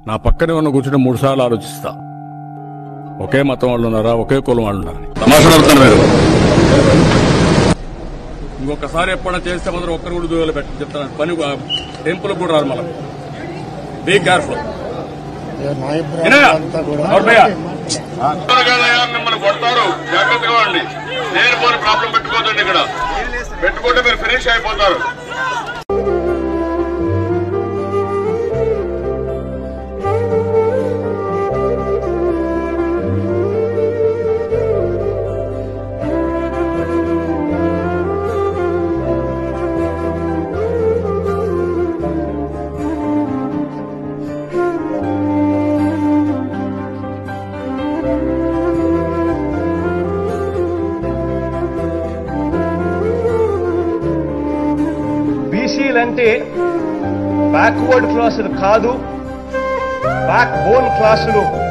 నా పక్కనే ఉన్న కూర్చుని మూడు సార్లు ఆలోచిస్తా ఒకే మతం వాళ్ళు ఉన్నారా ఒకే కులం వాళ్ళు ఉన్నారని తమాషాడుతున్నారు మీరు ఇంకొకసారి ఎప్పుడైనా చేస్తే మాత్రం ఒక్కరు కూడా దూరాలు పెట్టి చెప్తాను పని టెంపుల్ కూడా రాదు మళ్ళీ బీ కేర్ఫుల్ మిమ్మల్ని కొడతారు జాగ్రత్తగా ఉండి నేను పోని ప్రాబ్లం పెట్టుకోదండి ఇక్కడ పెట్టుకుంటే మీరు ఫినిష్ అయిపోతారు బీసీలంటే బ్యాక్వర్డ్ క్లాసులు కాదు బ్యాక్ బోన్ క్లాసులు